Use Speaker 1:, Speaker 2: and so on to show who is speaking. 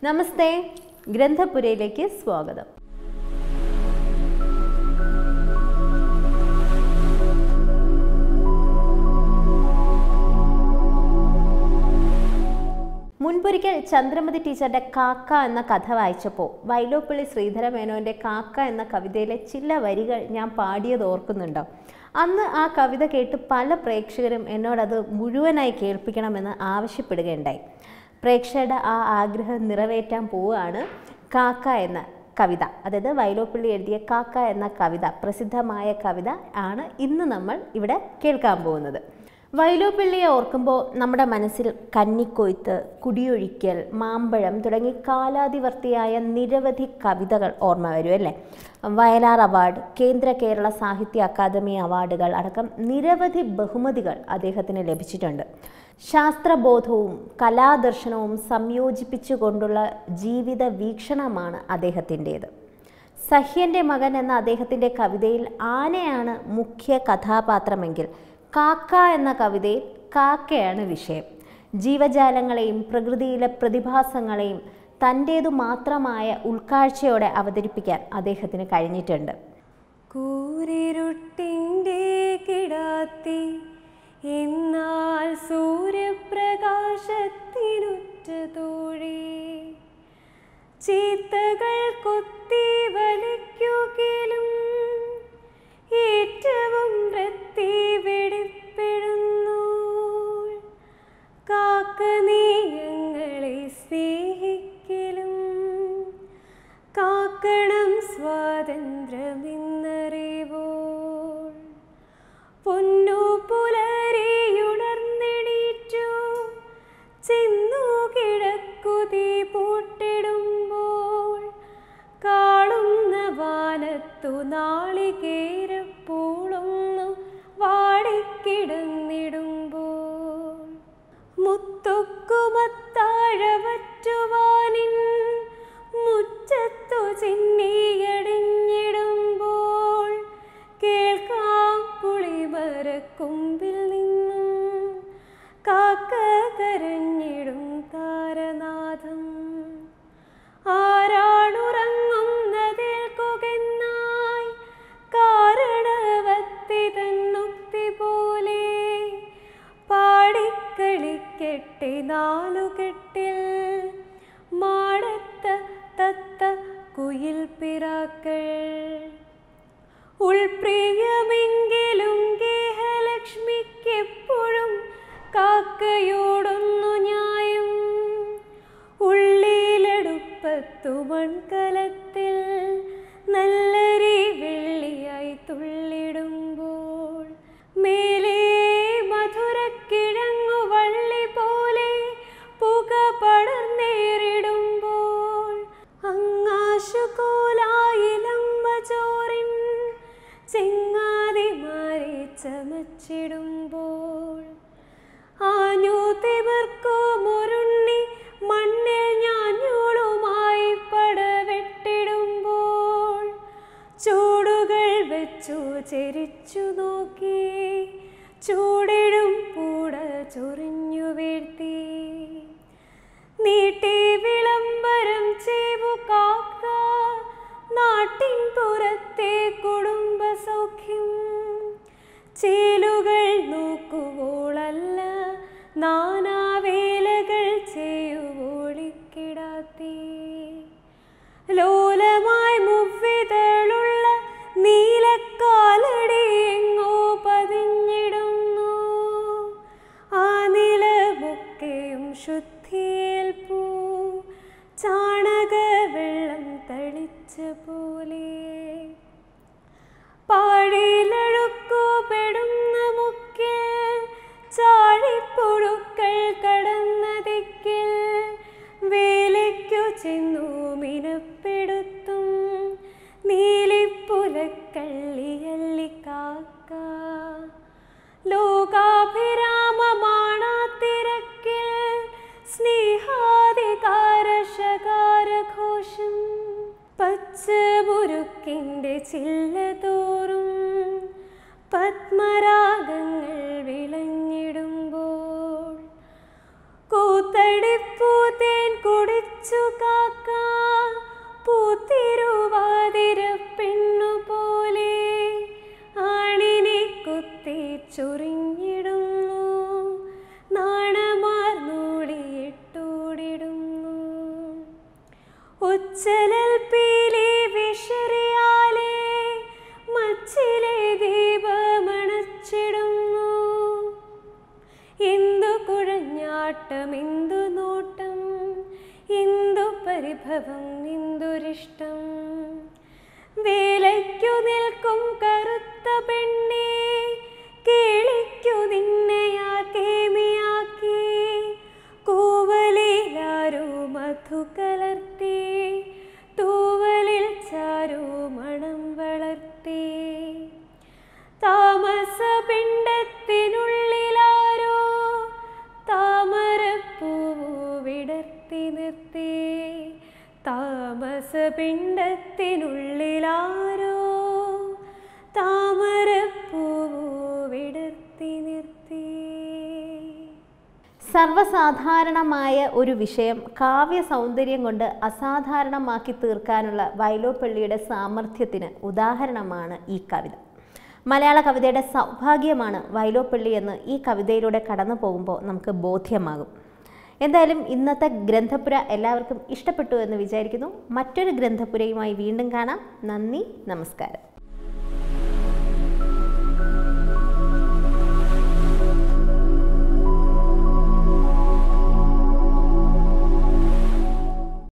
Speaker 1: നമസ്തേ ഗ്രന്ഥപുരയിലേക്ക് സ്വാഗതം മുൻപൊരിക്കൽ ചന്ദ്രമതി ടീച്ചറുടെ കാക്ക എന്ന കഥ വായിച്ചപ്പോൾ വൈലോപ്പള്ളി ശ്രീധര മേനോൻ്റെ കാക്ക എന്ന കവിതയിലെ ചില വരികൾ ഞാൻ പാടിയത് ഓർക്കുന്നുണ്ടോ അന്ന് ആ കവിത കേട്ട് പല പ്രേക്ഷകരും എന്നോടത് മുഴുവനായി കേൾപ്പിക്കണമെന്ന് ആവശ്യപ്പെടുകയുണ്ടായി പ്രേക്ഷകരുടെ ആ ആഗ്രഹം നിറവേറ്റാൻ പോവുകയാണ് കാക്ക എന്ന കവിത അതായത് വൈലോപ്പള്ളി എഴുതിയ കാക്ക എന്ന കവിത പ്രസിദ്ധമായ കവിത ആണ് ഇന്ന് നമ്മൾ ഇവിടെ കേൾക്കാൻ പോകുന്നത് വൈലോപ്പിള്ളിയെ ഓർക്കുമ്പോൾ നമ്മുടെ മനസ്സിൽ കന്നിക്കൊയ്ത്ത് കുടിയൊഴിക്കൽ മാമ്പഴം തുടങ്ങി കാലാതിവർത്തിയായ നിരവധി കവിതകൾ ഓർമ്മ വരും അല്ലേ വയലാർ അവാർഡ് കേന്ദ്ര കേരള സാഹിത്യ അക്കാദമി അവാർഡുകൾ അടക്കം നിരവധി ബഹുമതികൾ അദ്ദേഹത്തിന് ലഭിച്ചിട്ടുണ്ട് ശാസ്ത്രബോധവും കലാദർശനവും സംയോജിപ്പിച്ചുകൊണ്ടുള്ള ജീവിത വീക്ഷണമാണ് അദ്ദേഹത്തിൻ്റേത് സഹ്യൻ്റെ മകൻ എന്ന അദ്ദേഹത്തിൻ്റെ കവിതയിൽ ആനയാണ് മുഖ്യ കഥാപാത്രമെങ്കിൽ കാക്ക എന്ന കവിതയിൽ കാക്കയാണ് വിഷയം ജീവജാലങ്ങളെയും പ്രകൃതിയിലെ പ്രതിഭാസങ്ങളെയും തൻ്റേതു മാത്രമായ ഉൾക്കാഴ്ചയോടെ അവതരിപ്പിക്കാൻ അദ്ദേഹത്തിന് കഴിഞ്ഞിട്ടുണ്ട്
Speaker 2: കൂരിരുട്ടിൻ്റെ കിടാത്തി എന്നാൽ സൂര്യപ്രകാശത്തിനുറ്റ തോഴി ചീത്തകൾ കൊത്തി വലിക്കുകയിലും ഏറ്റവും വൃത്തി വെടിപ്പെടുന്നു കാക്ക നീ ഞങ്ങളെ സ്നേഹിക്കലും കാക്കണം സ്വാതന്ത്ര്യമെന്നറിവോൾ പൊന്നു പുലരിയുണർന്നെണീറ്റു ചെന്നു കിഴക്കുതി പൂട്ടിടുമ്പോൾ കാളുന്ന വാനത്തു നാളികേരപ്പൂളൊന്നു വാടിക്കിടന്നിടുമ്പോൾ മുത്തൊക്കുമത്താഴവറ്റുവാനിൻ മുറ്റത്തു ചിന്നിയടിഞ്ഞിടുമ്പോൾ കേൾക്കാം പുളിമരക്കൊമ്പിൽ നിന്നും കാക്ക കരഞ്ഞിടും താരനാഥം ആരാണുറങ്ങുന്നതിൽ കുകന്നായി കാരണവത്തി തന്നുക്തി പോലെ പാടിക്കളിക്കട്ടെ നാലുകെട്ടിൽ മാടത്ത തത്ത കുയിൽ പിറാക്കൾ ഉൾപ്രിയമെങ്കിലും ഗേഹലക്ഷ്മിക്കെപ്പോഴും കാക്കയോടൊന്നു ന്യായം ഉള്ളിലെടുപ്പത്തു മൺകലത്തിൽ നല്ലരി വെള്ളിയായി തുള്ളിടുമ്പോൾ മേലെ മധുരക്കിഴങ്ങു വള്ളി പോലെ പുക പടർന്നേറിടുമ്പോൾ അങ്ങാശുകോലായിലമ്പ ചോറിൻ ചെങ്ങാതിമാരെ ചമച്ചിടുമ്പോൾ ആഞ്ഞു തിവർക്കു മുരുണ്ണി മണ്ണിൽ ഞാഞ്ഞോളുമായി പടവെട്ടിടുമ്പോൾ ചൂടുകൾ വെച്ചു ചെരിച്ചു നോക്കി ചൂടിടും പൂട ചൊറിഞ്ഞു വീഴ്ത്തി നീട്ടി വിളംബരം ചെയ്വു കാക്ക നാട്ടിൻ പുറത്തെ കുടുംബ സൗഖ്യം ചേലുകൾ നോക്കുവോളല്ല നാനാവേലകൾ ചെയ്യുവോളിക്കിടാത്തി ലോലമായി മുവ്വിതളുള്ള നീലക്കാലടി എങ്ങോ പതിഞ്ഞിടുന്നു ആ നിലമൊക്കെയും ശുദ്ധിയേൽപ്പൂ ചാണക വെള്ളം തളിച്ച പോലെ പാഴിലഴുക്കു പെടുന്ന മുക്കിൽ ചാഴിപ്പുഴുക്കൾ കടന്ന ദിക്കിൽ വേലയ്ക്കു ചെന്നു മിനപ്പെടുത്തും നീലിപ്പുലക്കള്ളിയല്ലി കാക്ക ലോകാഭിരാമമാണാ തിരക്കിൽ സ്നേഹാധികാരശകാരഘോഷം പച്ചമുരുക്കിൻ്റെ ചില്ല തോറും പത്മരാഗങ്ങൾ വിളഞ്ഞിടുമ്പോൾ കൂത്തടിപ്പൂ തേൻ കുടിച്ചു കാ ഉച്ചലൽ പീലി വിഷറിയാലേ മച്ചിലെ ദീപമണച്ചിടുന്നു ഇന്ദു കുഴഞ്ഞാട്ടം ഇന്ദു നോട്ടം ഇന്ദു പരിഭവം ഇന്ദുരിഷ്ടം വേലയ്ക്കു നിൽക്കും കറുത്ത പെണ്ണേ കേളിക്കു നിന്നെയാക്കേമിയാക്കി കൂവലിലാരോ മധു കലർത്തി തൂവലിൽ ചാരോ മണം വളർത്തി താമസ പിണ്ടത്തിനുള്ളിലാരോ താമരപ്പൂവു വിടർത്തി നിർത്തി താമസ പിണ്ടത്തിനുള്ളിലാരോ താമരപ്പൂവു വിടർത്തി നിർത്തി
Speaker 1: സർവ്വസാധാരണമായ ഒരു വിഷയം കാവ്യ സൗന്ദര്യം കൊണ്ട് അസാധാരണമാക്കി തീർക്കാനുള്ള വൈലോപ്പള്ളിയുടെ സാമർഥ്യത്തിന് ഉദാഹരണമാണ് ഈ കവിത മലയാള കവിതയുടെ സൗഭാഗ്യമാണ് വൈലോപ്പള്ളി എന്ന് ഈ കവിതയിലൂടെ കടന്നു പോകുമ്പോൾ നമുക്ക് ബോധ്യമാകും എന്തായാലും ഇന്നത്തെ ഗ്രന്ഥപുര എല്ലാവർക്കും ഇഷ്ടപ്പെട്ടു എന്ന് വിചാരിക്കുന്നു മറ്റൊരു ഗ്രന്ഥപുരയുമായി വീണ്ടും കാണാം നന്ദി നമസ്കാരം